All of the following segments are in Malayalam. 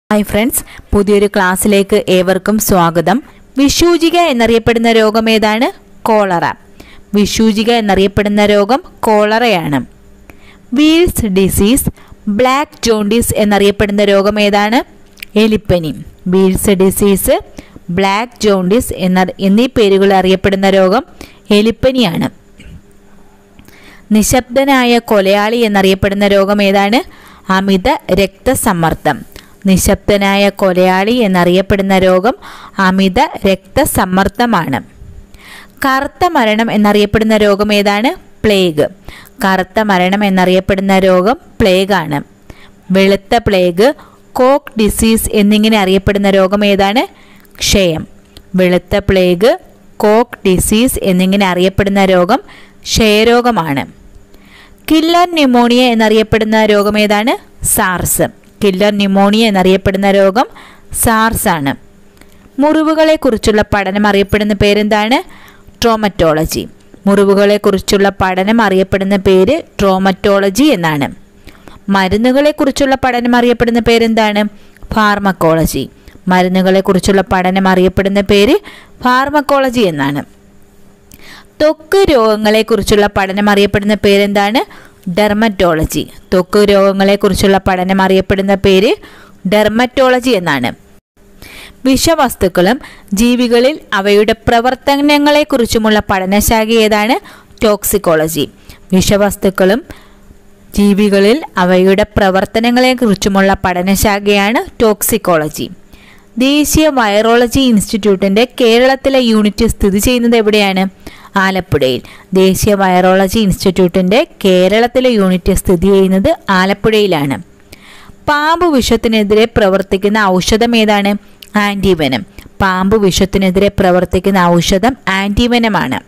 ഹായ് ഫ്രണ്ട്സ് പുതിയൊരു ക്ലാസ്സിലേക്ക് ഏവർക്കും സ്വാഗതം വിഷൂചിക എന്നറിയപ്പെടുന്ന രോഗം ഏതാണ് കോളറ വിഷൂചിക എന്നറിയപ്പെടുന്ന രോഗം കോളറയാണ് വീൽസ് ഡിസീസ് ബ്ലാക്ക് ജോണ്ടീസ് എന്നറിയപ്പെടുന്ന രോഗം ഏതാണ് എലിപ്പനി വീൽസ് ഡിസീസ് ബ്ലാക്ക് ജോണ്ടീസ് എന്ന എന്നീ പേരുകൾ അറിയപ്പെടുന്ന രോഗം എലിപ്പനിയാണ് നിശബ്ദനായ കൊലയാളി എന്നറിയപ്പെടുന്ന രോഗം ഏതാണ് അമിത രക്തസമ്മർദ്ദം നിശബ്ദനായ കൊലയാളി എന്നറിയപ്പെടുന്ന രോഗം അമിത രക്തസമ്മർദ്ദമാണ് കറുത്ത മരണം എന്നറിയപ്പെടുന്ന രോഗം ഏതാണ് പ്ലേഗ് കറുത്ത മരണം എന്നറിയപ്പെടുന്ന രോഗം പ്ലേഗ് ആണ് വെളുത്ത പ്ലേഗ് കോക്ക് ഡിസീസ് എന്നിങ്ങനെ അറിയപ്പെടുന്ന രോഗം ഏതാണ് ക്ഷയം വെളുത്ത പ്ലേഗ് കോക്ക് ഡിസീസ് എന്നിങ്ങനെ അറിയപ്പെടുന്ന രോഗം ക്ഷയരോഗമാണ് കില്ലർ ന്യൂമോണിയ എന്നറിയപ്പെടുന്ന രോഗം ഏതാണ് സാർസ് കില്ലർ ന്യൂമോണിയ എന്നറിയപ്പെടുന്ന രോഗം സാർസ് ആണ് മുറിവുകളെ കുറിച്ചുള്ള പഠനം അറിയപ്പെടുന്ന പേരെന്താണ് ട്രോമറ്റോളജി മുറിവുകളെ കുറിച്ചുള്ള പഠനം അറിയപ്പെടുന്ന പേര് ട്രോമറ്റോളജി എന്നാണ് മരുന്നുകളെ കുറിച്ചുള്ള പഠനം അറിയപ്പെടുന്ന പേരെന്താണ് ഫാർമക്കോളജി മരുന്നുകളെ കുറിച്ചുള്ള പഠനം അറിയപ്പെടുന്ന പേര് ഫാർമക്കോളജി എന്നാണ് ത്വക്ക് രോഗങ്ങളെ കുറിച്ചുള്ള പഠനം അറിയപ്പെടുന്ന പേരെന്താണ് ഡെർമറ്റോളജി ത്വക്ക് രോഗങ്ങളെ കുറിച്ചുള്ള പഠനം അറിയപ്പെടുന്ന പേര് ഡെർമറ്റോളജി എന്നാണ് വിഷവസ്തുക്കളും ജീവികളിൽ അവയുടെ പ്രവർത്തനങ്ങളെക്കുറിച്ചുമുള്ള പഠനശാഖ ഏതാണ് ടോക്സിക്കോളജി വിഷവസ്തുക്കളും ജീവികളിൽ അവയുടെ പ്രവർത്തനങ്ങളെക്കുറിച്ചുമുള്ള പഠനശാഖയാണ് ടോക്സിക്കോളജി ദേശീയ വൈറോളജി ഇൻസ്റ്റിറ്റ്യൂട്ടിന്റെ കേരളത്തിലെ യൂണിറ്റ് സ്ഥിതി ചെയ്യുന്നത് എവിടെയാണ് ആലപ്പുഴയിൽ ദേശീയ വൈറോളജി ഇൻസ്റ്റിറ്റ്യൂട്ടിന്റെ കേരളത്തിലെ യൂണിറ്റ് സ്ഥിതി ചെയ്യുന്നത് ആലപ്പുഴയിലാണ് പാമ്പ് വിഷത്തിനെതിരെ പ്രവർത്തിക്കുന്ന ഔഷധം ഏതാണ് ആന്റിവനം പാമ്പ് വിഷത്തിനെതിരെ പ്രവർത്തിക്കുന്ന ഔഷധം ആന്റിവനമാണ്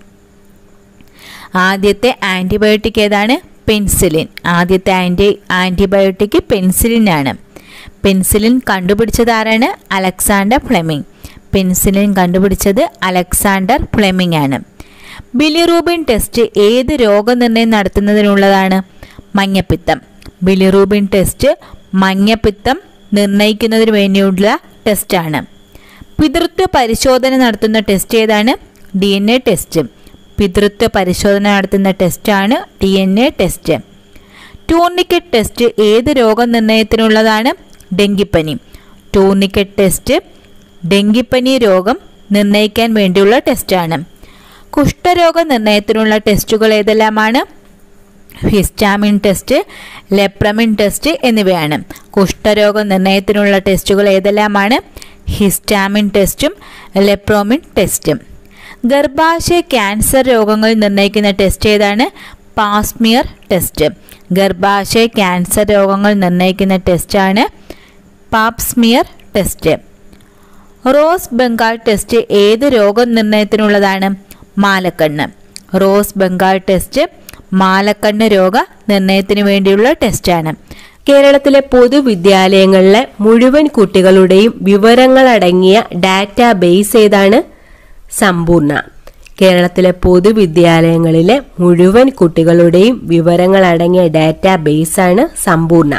ആദ്യത്തെ ആന്റിബയോട്ടിക് ഏതാണ് പെൻസിലിൻ ആദ്യത്തെ ആന്റി ആന്റിബയോട്ടിക് പെൻസിലിൻ ആണ് പെൻസിലിൻ കണ്ടുപിടിച്ചത് ആരാണ് അലക്സാണ്ടർ ഫ്ലെമിംഗ് പെൻസിലിൻ കണ്ടുപിടിച്ചത് അലക്സാണ്ടർ ഫ്ലെമിംഗ് ആണ് ബിലിറൂബിൻ ടെസ്റ്റ് ഏത് രോഗനിർണയം നടത്തുന്നതിനുള്ളതാണ് മഞ്ഞപ്പിത്തം ബിലിറൂബിൻ ടെസ്റ്റ് മഞ്ഞപ്പിത്തം നിർണയിക്കുന്നതിന് വേണ്ടിയുള്ള ടെസ്റ്റാണ് പിതൃത്വ പരിശോധന നടത്തുന്ന ടെസ്റ്റ് ഏതാണ് ഡി എൻ എ ടെസ്റ്റ് പിതൃത്വ പരിശോധന നടത്തുന്ന ടെസ്റ്റാണ് D N A test tourniquet test ഏത് രോഗനിർണയത്തിനുള്ളതാണ് ഡെങ്കിപ്പനി ടൂർണിക്കറ്റ് ടെസ്റ്റ് ഡെങ്കിപ്പനി രോഗം നിർണയിക്കാൻ വേണ്ടിയുള്ള ടെസ്റ്റാണ് കുഷ്ഠരോഗ നിർണയത്തിനുള്ള ടെസ്റ്റുകൾ ഏതെല്ലാമാണ് ഹിസ്റ്റാമിൻ ടെസ്റ്റ് ലെപ്രമിൻ ടെസ്റ്റ് എന്നിവയാണ് കുഷ്ഠരോഗ നിർണയത്തിനുള്ള ടെസ്റ്റുകൾ ഏതെല്ലാമാണ് ഹിസ്റ്റാമിൻ ടെസ്റ്റും ലെപ്രോമിൻ ടെസ്റ്റും ഗർഭാശയ ക്യാൻസർ രോഗങ്ങൾ നിർണ്ണയിക്കുന്ന ടെസ്റ്റ് ഏതാണ് പാസ്മിയർ ടെസ്റ്റ് ഗർഭാശയ ക്യാൻസർ രോഗങ്ങൾ നിർണ്ണയിക്കുന്ന ടെസ്റ്റാണ് pap smear test rose Bengal test ഏത് രോഗനിർണയത്തിനുള്ളതാണ് മാലക്കണ്ണ് റോസ് ബംഗാൾ ടെസ്റ്റ് മാലക്കണ്ണ് രോഗ നിർണയത്തിന് വേണ്ടിയുള്ള ടെസ്റ്റാണ് കേരളത്തിലെ പൊതുവിദ്യാലയങ്ങളിലെ മുഴുവൻ കുട്ടികളുടെയും വിവരങ്ങളടങ്ങിയ ഡാറ്റാ ബേസ് ഏതാണ് സമ്പൂർണ്ണ കേരളത്തിലെ പൊതുവിദ്യാലയങ്ങളിലെ മുഴുവൻ കുട്ടികളുടെയും വിവരങ്ങളടങ്ങിയ ഡാറ്റാ ബേസാണ് സമ്പൂർണ്ണ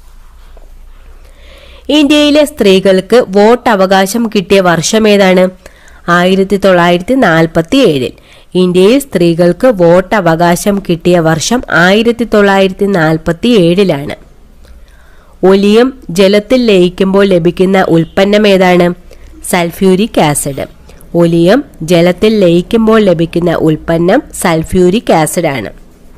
ഇന്ത്യയിലെ സ്ത്രീകൾക്ക് വോട്ട് അവകാശം കിട്ടിയ വർഷം ഏതാണ് ആയിരത്തി തൊള്ളായിരത്തി നാൽപ്പത്തി ഏഴിൽ ഇന്ത്യയിൽ സ്ത്രീകൾക്ക് വോട്ട് അവകാശം കിട്ടിയ വർഷം ആയിരത്തി തൊള്ളായിരത്തി നാൽപ്പത്തി ഏഴിലാണ് ഒലിയം ജലത്തിൽ ലയിക്കുമ്പോൾ ലഭിക്കുന്ന ഉൽപ്പന്നം ഏതാണ് സൾഫ്യൂരിക് ആസിഡ് ഒലിയം ജലത്തിൽ ലയിക്കുമ്പോൾ ലഭിക്കുന്ന ഉൽപ്പന്നം സൾഫ്യൂരിക് ആസിഡ് ആണ്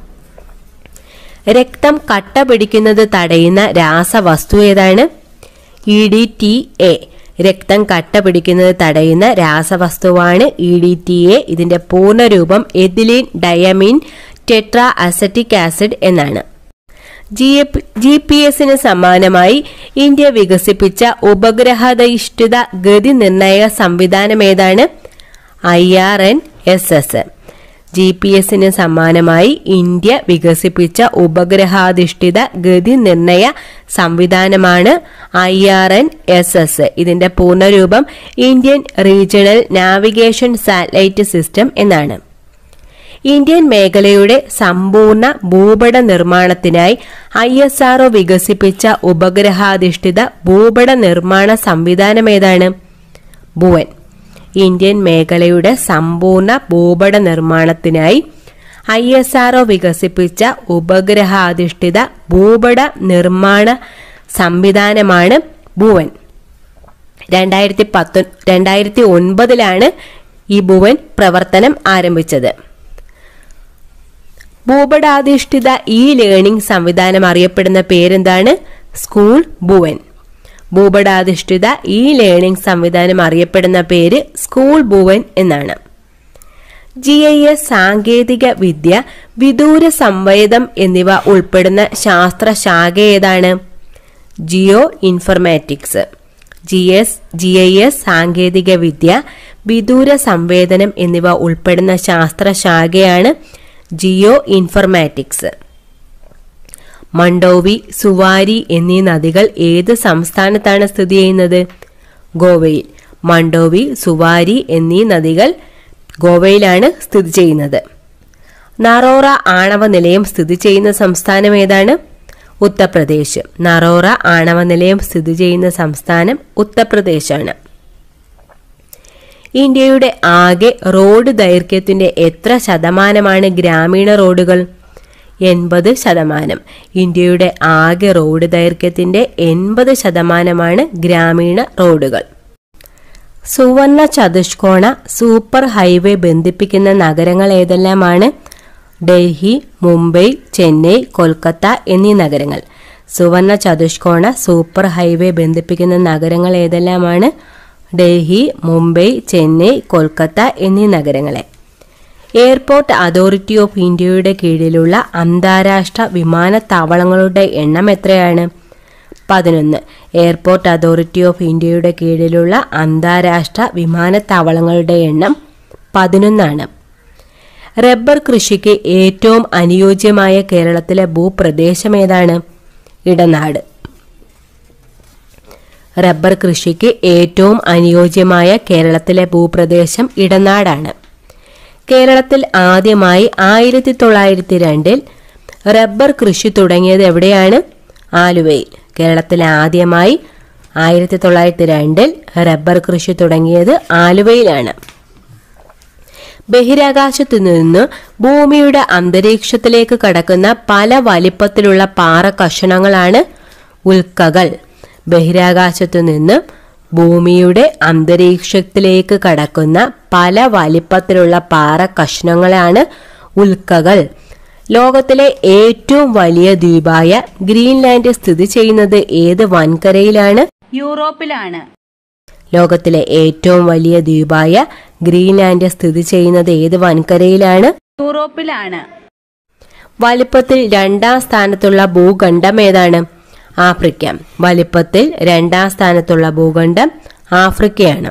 രക്തം കട്ട പിടിക്കുന്നത് തടയുന്ന രാസവസ്തു ഏതാണ് ഇ ഡി ടി എ രക്തം കട്ട പിടിക്കുന്നത് തടയുന്ന രാസവസ്തുവാണ് ഇ ഡി ടി എ ഇതിന്റെ പൂർണ്ണരൂപം ethylene diamine tetra acetic acid എന്നാണ് ജി പി എസിന് സമാനമായി ഇന്ത്യ വികസിപ്പിച്ച ഉപഗ്രഹധിഷ്ഠിത ഗതി നിർണയ സംവിധാനം ഏതാണ് I R N S S G P എസിന് സമാനമായി ഇന്ത്യ വികസിപ്പിച്ച ഉപഗ്രഹാധിഷ്ഠിത ഗതി നിർണയ സംവിധാനമാണ് I R N S S ഇതിന്റെ പൂർണ്ണരൂപം Indian regional navigation satellite system എന്നാണ് ഇന്ത്യൻ മേഖലയുടെ സമ്പൂർണ്ണ ഭൂപട നിർമ്മാണത്തിനായി ഐ എസ് ആർഒ വികസിപ്പിച്ച ഉപഗ്രഹാധിഷ്ഠിത ഭൂപട നിർമ്മാണ സംവിധാനം ഏതാണ് ഭുവൻ ഇന്ത്യൻ മേഖലയുടെ സമ്പൂർണ്ണ ഭൂപട നിർമ്മാണത്തിനായി ഐ എസ് ആർഒ വികസിപ്പിച്ച ഉപഗ്രഹാധിഷ്ഠിത ഭൂപട നിർമ്മാണ സംവിധാനമാണ് ഭുവൻ രണ്ടായിരത്തി പത്തൊ രണ്ടായിരത്തി ഒൻപതിലാണ് ഈ ഭുവൻ പ്രവർത്തനം ആരംഭിച്ചത് ഭൂപടാധിഷ്ഠിത ഇ ലേണിംഗ് സംവിധാനം അറിയപ്പെടുന്ന പേരെന്താണ് സ്കൂൾ ഭുവൻ ഭൂപടാധിഷ്ഠിത ഇ ലേണിംഗ് സംവിധാനം അറിയപ്പെടുന്ന പേര് സ്കൂൾ ഭുവൻ എന്നാണ് ജി ഐ എസ് സാങ്കേതിക വിദ്യ വിദൂര സംവേദം എന്നിവ ഉൾപ്പെടുന്ന ശാസ്ത്ര ശാഖ ഏതാണ് geo informatics G S G I S സാങ്കേതിക വിദ്യ വിദൂര സംവേദനം എന്നിവ ഉൾപ്പെടുന്ന ശാസ്ത്ര ശാഖയാണ് ജിയോ ഇൻഫർമാറ്റിക്സ് മണ്ടോവി സുവാരി എന്നീ നദികൾ ഏത് സംസ്ഥാനത്താണ് സ്ഥിതി ചെയ്യുന്നത് ഗോവയിൽ മണ്ടോവി സുവാരി എന്നീ നദികൾ ഗോവയിലാണ് സ്ഥിതി ചെയ്യുന്നത് നറോറ ആണവ നിലയം സ്ഥിതി ചെയ്യുന്ന സംസ്ഥാനം ഏതാണ് ഉത്തർപ്രദേശ് നറോറ ആണവ നിലയം സ്ഥിതി ചെയ്യുന്ന സംസ്ഥാനം ഉത്തർപ്രദേശാണ് ഇന്ത്യയുടെ ആകെ റോഡ് ദൈർഘ്യത്തിന്റെ എത്ര ശതമാനമാണ് ഗ്രാമീണ റോഡുകൾ എൺപത് ശതമാനം ഇന്ത്യയുടെ ആകെ റോഡ് ദൈർഘ്യത്തിന്റെ എൺപത് ശതമാനമാണ് ഗ്രാമീണ റോഡുകൾ സുവർണ ചതുഷ്കോണ സൂപ്പർ ഹൈവേ ബന്ധിപ്പിക്കുന്ന നഗരങ്ങൾ ഏതെല്ലാമാണ് ഡൽഹി മുംബൈ ചെന്നൈ കൊൽക്കത്ത എന്നീ നഗരങ്ങൾ സുവർണ ചതുഷ്കോണ സൂപ്പർ ഹൈവേ ബന്ധിപ്പിക്കുന്ന നഗരങ്ങൾ ഏതെല്ലാമാണ് ഡൽഹി മുംബൈ ചെന്നൈ കൊൽക്കത്ത എന്നീ നഗരങ്ങളെ എയർപോർട്ട് അതോറിറ്റി ഓഫ് ഇന്ത്യയുടെ കീഴിലുള്ള അന്താരാഷ്ട്ര വിമാനത്താവളങ്ങളുടെ എണ്ണം എത്രയാണ് പതിനൊന്ന് എയർപോർട്ട് അതോറിറ്റി ഓഫ് ഇന്ത്യയുടെ കീഴിലുള്ള അന്താരാഷ്ട്ര വിമാനത്താവളങ്ങളുടെ എണ്ണം പതിനൊന്നാണ് റബ്ബർ കൃഷിക്ക് ഏറ്റവും അനുയോജ്യമായ കേരളത്തിലെ ഭൂപ്രദേശം ഏതാണ് ഇടനാട് റബ്ബർ കൃഷിക്ക് ഏറ്റവും അനുയോജ്യമായ കേരളത്തിലെ ഭൂപ്രദേശം ഇടനാടാണ് കേരളത്തിൽ ആദ്യമായി ആയിരത്തി തൊള്ളായിരത്തി രണ്ടിൽ റബ്ബർ കൃഷി തുടങ്ങിയത് എവിടെയാണ് ആലുവയിൽ കേരളത്തിൽ ആദ്യമായി ആയിരത്തി തൊള്ളായിരത്തി രണ്ടിൽ റബ്ബർ കൃഷി തുടങ്ങിയത് ആലുവയിലാണ് ബഹിരാകാശത്തു നിന്ന് ഭൂമിയുടെ അന്തരീക്ഷത്തിലേക്ക് കടക്കുന്ന പല വലിപ്പത്തിലുള്ള പാറ കഷണങ്ങളാണ് ഉൽക്കകൾ ബഹിരാകാശത്തു നിന്ന് ഭൂമിയുടെ അന്തരീക്ഷത്തിലേക്ക് കടക്കുന്ന പല വലിപ്പത്തിലുള്ള പാറ കഷ്ണങ്ങളാണ് ഉൽക്കകൾ ലോകത്തിലെ ഏറ്റവും വലിയ ദ്വീപായ ഗ്രീൻലാൻഡ് സ്ഥിതി ചെയ്യുന്നത് ഏത് വൻകരയിലാണ് യൂറോപ്പിലാണ് ലോകത്തിലെ ഏറ്റവും വലിയ ദ്വീപായ ഗ്രീൻലാൻഡ് സ്ഥിതി ചെയ്യുന്നത് ഏത് വൻകരയിലാണ് യൂറോപ്പിലാണ് വലിപ്പത്തിൽ രണ്ടാം സ്ഥാനത്തുള്ള ഭൂഖണ്ഡം ഏതാണ് ആഫ്രിക്ക വലിപ്പത്തിൽ രണ്ടാം സ്ഥാനത്തുള്ള ഭൂഖണ്ഡം ആഫ്രിക്കയാണ്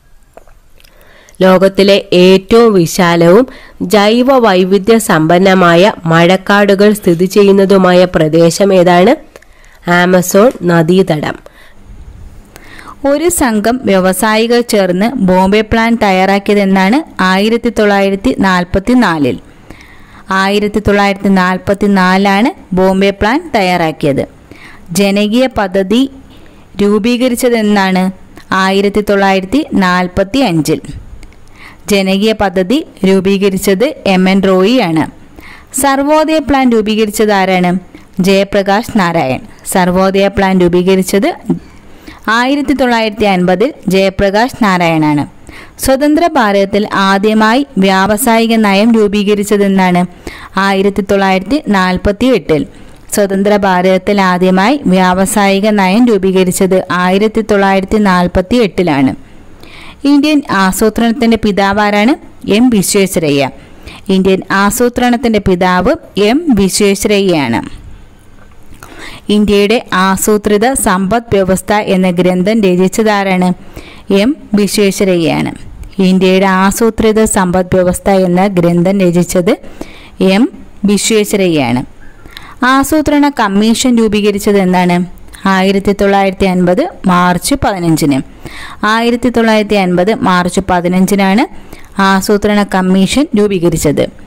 ലോകത്തിലെ ഏറ്റവും വിശാലവും ജൈവ വൈവിധ്യ സമ്പന്നമായ മഴക്കാടുകൾ സ്ഥിതി ചെയ്യുന്നതുമായ പ്രദേശം ഏതാണ് ആമസോൺ നദീതടം ഒരു സംഘം വ്യവസായികൾ ചേർന്ന് ബോംബെ പ്ലാൻ തയ്യാറാക്കിയതെന്നാണ് ആയിരത്തി തൊള്ളായിരത്തി നാൽപ്പത്തി നാലിൽ ആയിരത്തി തൊള്ളായിരത്തി നാൽപ്പത്തി നാലാണ് ബോംബെ പ്ലാൻ തയ്യാറാക്കിയത് ജനകീയ പദ്ധതി രൂപീകരിച്ചതെന്നാണ് ആയിരത്തി തൊള്ളായിരത്തി നാൽപ്പത്തി അഞ്ചിൽ ജനകീയ പദ്ധതി രൂപീകരിച്ചത് എം എൻ റോയിയാണ് സർവോദയ പ്ലാൻ രൂപീകരിച്ചത് ആരാണ് ജയപ്രകാശ് നാരായൺ സർവോദയ പ്ലാൻ രൂപീകരിച്ചത് ആയിരത്തി തൊള്ളായിരത്തി അൻപതിൽ ജയപ്രകാശ് നാരായണാണ് സ്വതന്ത്ര ഭാരതത്തിൽ ആദ്യമായി വ്യാവസായിക നയം രൂപീകരിച്ചതെന്നാണ് ആയിരത്തി തൊള്ളായിരത്തി നാൽപ്പത്തി എട്ടിൽ സ്വതന്ത്ര ഭാരതത്തിൽ ആദ്യമായി വ്യാവസായിക നയം രൂപീകരിച്ചത് ആയിരത്തി തൊള്ളായിരത്തി നാൽപ്പത്തി എട്ടിലാണ് ഇന്ത്യൻ ആസൂത്രണത്തിന്റെ പിതാവ് ആരാണ് എം വിശ്വേശ്വരയ്യ ഇന്ത്യൻ ആസൂത്രണത്തിന്റെ പിതാവ് എം വിശ്വേശ്വരയ്യയാണ് ഇന്ത്യയുടെ ആസൂത്രിത സമ്പദ് വ്യവസ്ഥ എന്ന ഗ്രന്ഥം രചിച്ചതാരാണ് എം വിശ്വേശ്വരയ്യയാണ് ഇന്ത്യയുടെ ആസൂത്രിത സമ്പദ് വ്യവസ്ഥ എന്ന ഗ്രന്ഥം രചിച്ചത് എം വിശ്വേശ്വരയ്യയാണ് ആസൂത്രണ കമ്മീഷൻ രൂപീകരിച്ചത് എന്നാണ് ആയിരത്തി തൊള്ളായിരത്തി അൻപത് മാർച്ച് പതിനഞ്ചിന് ആയിരത്തി തൊള്ളായിരത്തി അൻപത് മാർച്ച് പതിനഞ്ചിനാണ് ആസൂത്രണ കമ്മീഷൻ രൂപീകരിച്ചത്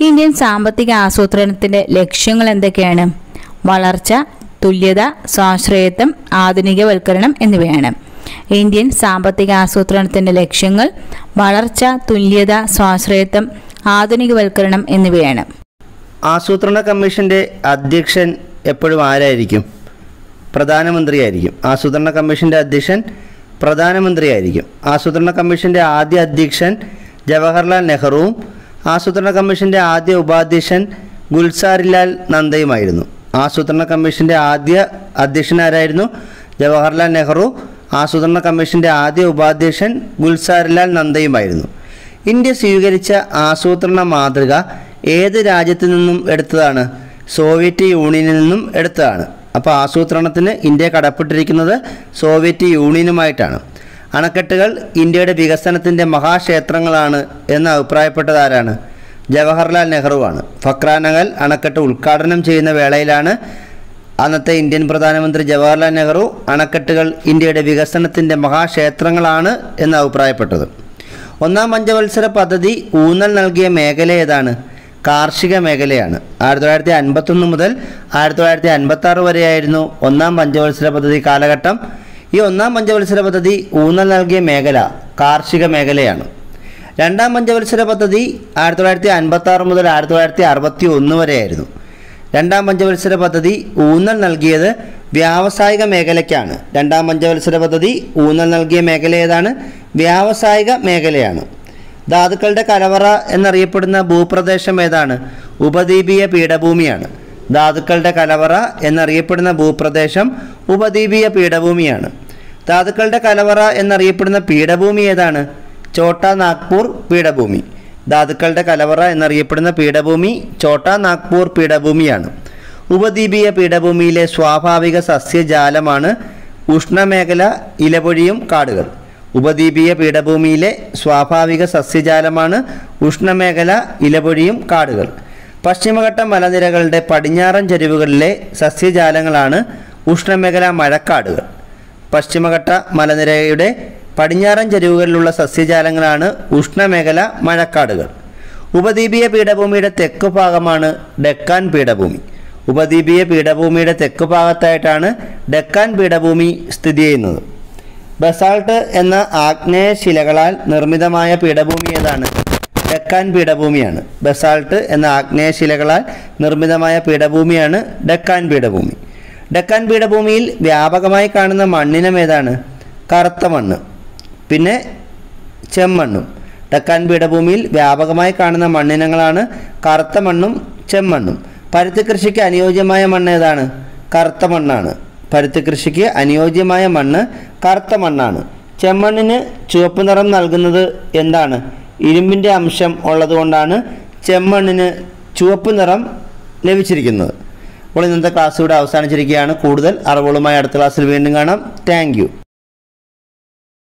ഇന്ത്യൻ സാമ്പത്തിക ആസൂത്രണത്തിന്റെ ലക്ഷ്യങ്ങൾ എന്തൊക്കെയാണ് വളർച്ച തുല്യത സ്വാശ്രയത്വം ആധുനികവൽക്കരണം എന്നിവയാണ് ഇന്ത്യൻ സാമ്പത്തിക ആസൂത്രണത്തിന്റെ ലക്ഷ്യങ്ങൾ വളർച്ച തുല്യത സ്വാശ്രയത്വം ആധുനികവൽക്കരണം എന്നിവയാണ് ആസൂത്രണ കമ്മീഷൻ്റെ അധ്യക്ഷൻ എപ്പോഴും ആരായിരിക്കും പ്രധാനമന്ത്രിയായിരിക്കും ആസൂത്രണ കമ്മീഷൻ്റെ അധ്യക്ഷൻ പ്രധാനമന്ത്രിയായിരിക്കും ആസൂത്രണ കമ്മീഷൻ്റെ ആദ്യ അധ്യക്ഷൻ ജവഹർലാൽ നെഹ്റുവും ആസൂത്രണ കമ്മീഷൻ്റെ ആദ്യ ഉപാധ്യക്ഷൻ ഗുൽസാരിലാൽ നന്ദയുമായിരുന്നു ആസൂത്രണ കമ്മീഷൻ്റെ ആദ്യ അധ്യക്ഷൻ ആരായിരുന്നു ജവഹർലാൽ നെഹ്റു ആസൂത്രണ കമ്മീഷൻ്റെ ആദ്യ ഉപാധ്യക്ഷൻ ഗുൽസാരിലാൽ നന്ദയുമായിരുന്നു ഇന്ത്യ സ്വീകരിച്ച ആസൂത്രണ മാതൃക ഏത് രാജ്യത്തു നിന്നും എടുത്തതാണ് സോവിയറ്റ് യൂണിയനിൽ നിന്നും എടുത്തതാണ് അപ്പോൾ ആസൂത്രണത്തിന് ഇന്ത്യ കടപ്പെട്ടിരിക്കുന്നത് സോവിയറ്റ് യൂണിയനുമായിട്ടാണ് അണക്കെട്ടുകൾ ഇന്ത്യയുടെ വികസനത്തിൻ്റെ മഹാക്ഷേത്രങ്ങളാണ് എന്ന് അഭിപ്രായപ്പെട്ടത് ആരാണ് ജവഹർലാൽ നെഹ്റുവാണ് ഫക്രാനഗൽ അണക്കെട്ട് ഉദ്ഘാടനം ചെയ്യുന്ന വേളയിലാണ് അന്നത്തെ ഇന്ത്യൻ പ്രധാനമന്ത്രി ജവഹർലാൽ നെഹ്റു അണക്കെട്ടുകൾ ഇന്ത്യയുടെ വികസനത്തിൻ്റെ മഹാക്ഷേത്രങ്ങളാണ് എന്ന് അഭിപ്രായപ്പെട്ടത് ഒന്നാം പഞ്ചവത്സര പദ്ധതി ഊന്നൽ നൽകിയ മേഖല ഏതാണ് കാർഷിക മേഖലയാണ് ആയിരത്തി തൊള്ളായിരത്തി അൻപത്തൊന്ന് മുതൽ ആയിരത്തി തൊള്ളായിരത്തി അൻപത്തി ആറ് വരെയായിരുന്നു ഒന്നാം പഞ്ചവത്സര പദ്ധതി കാലഘട്ടം ഈ ഒന്നാം പഞ്ചവത്സര പദ്ധതി ഊന്നൽ നൽകിയ മേഖല കാർഷിക മേഖലയാണ് രണ്ടാം പഞ്ചവത്സര പദ്ധതി ആയിരത്തി തൊള്ളായിരത്തി അൻപത്തി ആറ് മുതൽ ആയിരത്തി തൊള്ളായിരത്തി അറുപത്തി ഒന്ന് വരെയായിരുന്നു രണ്ടാം പഞ്ചവത്സര പദ്ധതി ഊന്നൽ നൽകിയത് വ്യാവസായിക മേഖലയ്ക്കാണ് രണ്ടാം പഞ്ചവത്സര പദ്ധതി ഊന്നൽ നൽകിയ മേഖല ഏതാണ് വ്യാവസായിക മേഖലയാണ് ധാതുക്കളുടെ കലവറ എന്നറിയപ്പെടുന്ന ഭൂപ്രദേശം ഏതാണ് ഉപദ്വീപീയ പീഠഭൂമിയാണ് ധാതുക്കളുടെ കലവറ എന്നറിയപ്പെടുന്ന ഭൂപ്രദേശം ഉപദ്വീപീയ പീഠഭൂമിയാണ് ധാതുക്കളുടെ കലവറ എന്നറിയപ്പെടുന്ന പീഠഭൂമി ഏതാണ് ചോട്ടാ നാഗ്പൂർ പീഠഭൂമി ധാതുക്കളുടെ കലവറ എന്നറിയപ്പെടുന്ന പീഠഭൂമി ചോട്ടാ നാഗ്പൂർ പീഠഭൂമിയാണ് ഉപദ്വീപീയ പീഠഭൂമിയിലെ സ്വാഭാവിക സസ്യജാലമാണ് ഉഷ്ണമേഖല ഇലപൊഴിയും കാടുകൾ ഉപദ്വീപീയ പീഠഭൂമിയിലെ സ്വാഭാവിക സസ്യജാലമാണ് ഉഷ്ണമേഖല ഇലപൊഴിയും കാടുകൾ പശ്ചിമഘട്ട മലനിരകളുടെ പടിഞ്ഞാറൻ ചരിവുകളിലെ സസ്യജാലങ്ങളാണ് ഉഷ്ണമേഖല മഴക്കാടുകൾ പശ്ചിമഘട്ട മലനിരയുടെ പടിഞ്ഞാറൻ ചരിവുകളിലുള്ള സസ്യജാലങ്ങളാണ് ഉഷ്ണമേഖല മഴക്കാടുകൾ ഉപദ്വീപീയ പീഠഭൂമിയുടെ തെക്കു ഭാഗമാണ് ഡെക്കാൻ പീഠഭൂമി ഉപദ്വീപീയ പീഠഭൂമിയുടെ തെക്കു ഭാഗത്തായിട്ടാണ് ഡെക്കാൻ പീഠഭൂമി സ്ഥിതി ചെയ്യുന്നത് ബസാൾട്ട് എന്ന ആഗ്നേയ ശിലകളാൽ നിർമ്മിതമായ പീഠഭൂമി ഏതാണ് ഡെക്കാൻ പീഠഭൂമിയാണ് ബസാൾട്ട് എന്ന ആഗ്നേയ ശിലകളാൽ നിർമ്മിതമായ പീഠഭൂമിയാണ് ഡെക്കാൻ പീഠഭൂമി ഡെക്കാൻ പീഠഭൂമിയിൽ വ്യാപകമായി കാണുന്ന മണ്ണിനം ഏതാണ് കറുത്ത മണ്ണ് പിന്നെ ചെമ്മണ്ണും ഡെക്കാൻ പീഠഭൂമിയിൽ വ്യാപകമായി കാണുന്ന മണ്ണിനങ്ങളാണ് കറുത്ത മണ്ണും ചെമ്മണ്ണും പരുത്തി കൃഷിക്ക് അനുയോജ്യമായ മണ്ണ് ഏതാണ് കറുത്ത മണ്ണാണ് പരുത്തി കൃഷിക്ക് അനുയോജ്യമായ മണ്ണ് കറുത്ത മണ്ണാണ് ചെമ്മണ്ണിന് ചുവപ്പ് നിറം നൽകുന്നത് എന്താണ് ഇരുമ്പിൻ്റെ അംശം ഉള്ളതുകൊണ്ടാണ് ചെമ്മണ്ണിന് ചുവപ്പ് നിറം ലഭിച്ചിരിക്കുന്നത് അപ്പോൾ ഇന്നത്തെ ക്ലാസ് ഇവിടെ അവസാനിച്ചിരിക്കുകയാണ് കൂടുതൽ അറിവുകളുമായി അടുത്ത ക്ലാസ്സിൽ വീണ്ടും കാണാം താങ്ക്